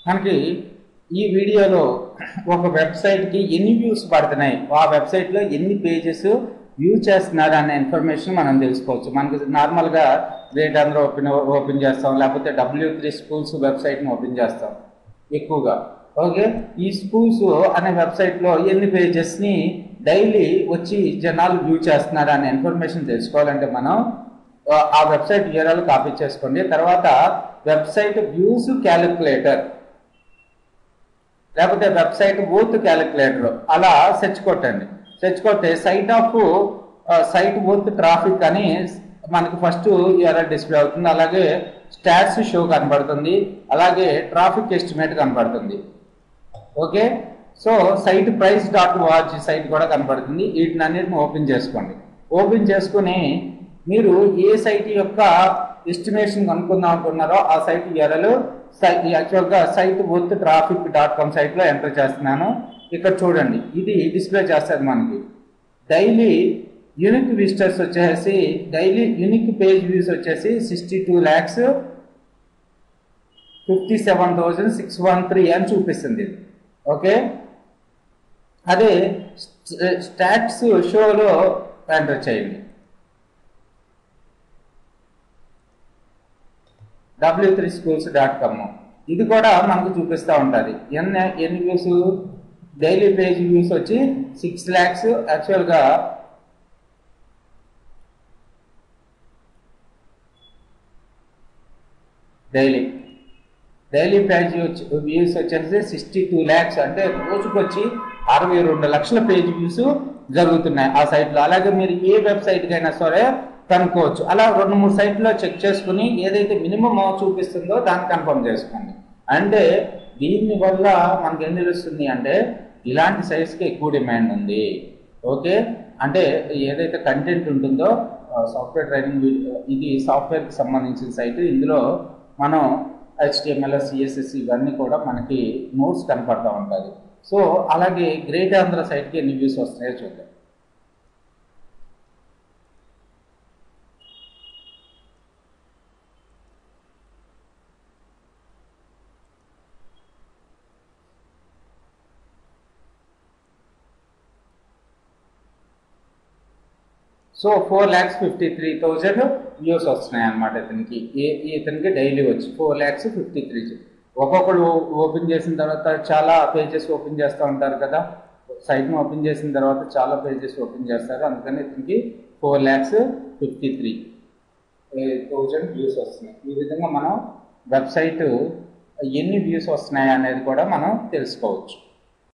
మనకి ఈ వీడియోలో ఒక వెబ్సైట్కి ఎన్ని వ్యూస్ పడుతున్నాయి ఆ వెబ్సైట్లో ఎన్ని పేజెస్ వ్యూ చేస్తున్నారు అనే ఇన్ఫర్మేషన్ మనం తెలుసుకోవచ్చు మనకి నార్మల్గా గ్రేట్ ఆంధ్ర ఓపెన్ ఓపెన్ చేస్తాం లేకపోతే డబ్ల్యూ త్రీ స్కూల్స్ వెబ్సైట్ని ఓపెన్ చేస్తాం ఎక్కువగా ఓకే ఈ స్కూల్స్ అనే వెబ్సైట్లో ఎన్ని పేజెస్ని డైలీ వచ్చి జనాలు వ్యూ చేస్తున్నారు అనే ఇన్ఫర్మేషన్ తెలుసుకోవాలంటే మనం ఆ- ఆ వెబ్సైట్ వివరాలు కాపీ చేసుకోండి తర్వాత వెబ్సైట్ వ్యూస్ క్యాలిక్యులేటర్ లేకపోతే వెబ్సైట్ ఓత్ క్యాలిక్యులేటర్ అలా సెర్చ్ కొట్టండి సెర్చ్ కొట్టే site of site worth traffic అని మనకి ఫస్ట్ యూఆర్ఎల్ డిస్ప్లే అవుతుంది అలాగే స్టాట్స్ షో కనబడుతుంది అలాగే ట్రాఫిక్ ఎస్టిమేట్ కనబడుతుంది okay so site price dot watch site కూడా కనబడుతుంది వీటిని అన్నిటిని ఓపెన్ చేసుకోండి ఓపెన్ చేసుకుని మీరు ఏ సైట్ యొక్క ఎస్టిమేషన్ కనుక్కుందాం అనుకున్నారో ఆ సైట్ యూఆర్ఎల్ యాక్చువల్గా site worth traffic dot com సైట్లో ఎంటర్ చేస్తున్నాను ఇక్కడ చూడండి ఇది డిస్ప్లే చేస్తుంది మనకి డైలీ యూనిక్ విజిటర్స్ వచ్చేసి డైలీ యూనిక్ పేజ్ వ్యూస్ వచ్చేసి sixty two lakhs fifty seven thousand six one three అని చూపిస్తుంది ఇది ఓకే అదే స్టాట్స్ షోలో ఎంటర్ చేయండి W three schools dot com ఇది కూడా మనకు చూపిస్తూ ఉంటుంది ఎన్ని ఎన్ని వ్యూస్ డైలీ పేజ్ వ్యూస్ వచ్చి సిక్స్ ల్యాక్స్ యాక్చువల్గా డైలీ డైలీ పేజ్ వచ్చి వ్యూస్ వచ్చేసి సిక్స్టీ టూ ల్యాక్స్ అంటే రోజుకొచ్చి అరవై రెండు లక్షల పేజ్ వ్యూస్ జరుగుతున్నాయి ఆ సైట్లో అలాగే మీరు ఏ వెబ్సైట్కి అయినా సరే కనుక్కోవచ్చు అలా రెండు మూడు సైట్లో చెక్ చేసుకుని ఏదైతే మినిమం చూపిస్తుందో దాన్ని కన్ఫర్మ్ చేసుకోండి అంటే దీని వల్ల మనకి ఏం తెలుస్తుంది అంటే ఇలాంటి సైట్స్కి ఎక్కువ డిమాండ్ ఉంది ఓకే అంటే ఏదైతే కంటెంట్ ఉంటుందో సాఫ్ట్వేర్ ట్రైనింగ్ ఇది సాఫ్ట్వేర్కి సంబంధించిన సైట్ ఇందులో మనం హెచ్టిఎంఎల్ సిఎస్ఎస్ ఇవన్నీ కూడా మనకి నోట్స్ కనపడతా ఉంటుంది సో అలాగే గ్రేట్ ఆంధ్ర సైట్కి ఎన్ని వ్యూస్ వస్తున్నాయో చూద్దాం so four lakhs fifty three thousand views వస్తున్నాయి అనమాట ఇతనికి ఏ ఇతనికి డైలీ వచ్చి ఫోర్ ల్యాక్స్ ఫిఫ్టీ త్రీ ఒక్కొక్కడు ఓపెన్ చేసిన తర్వాత చాలా పేజెస్ ఓపెన్ చేస్తూ ఉంటారు కదా సైట్ని ఓపెన్ చేసిన తర్వాత చాలా పేజెస్ ఓపెన్ చేస్తారు అందుకని ఇతనికి four lakhs fifty three thousand views వస్తున్నాయి ఈ విధంగా మనం వెబ్సైట్ ఎన్ని వ్యూస్ వస్తున్నాయి అనేది కూడా మనం తెలుసుకోవచ్చు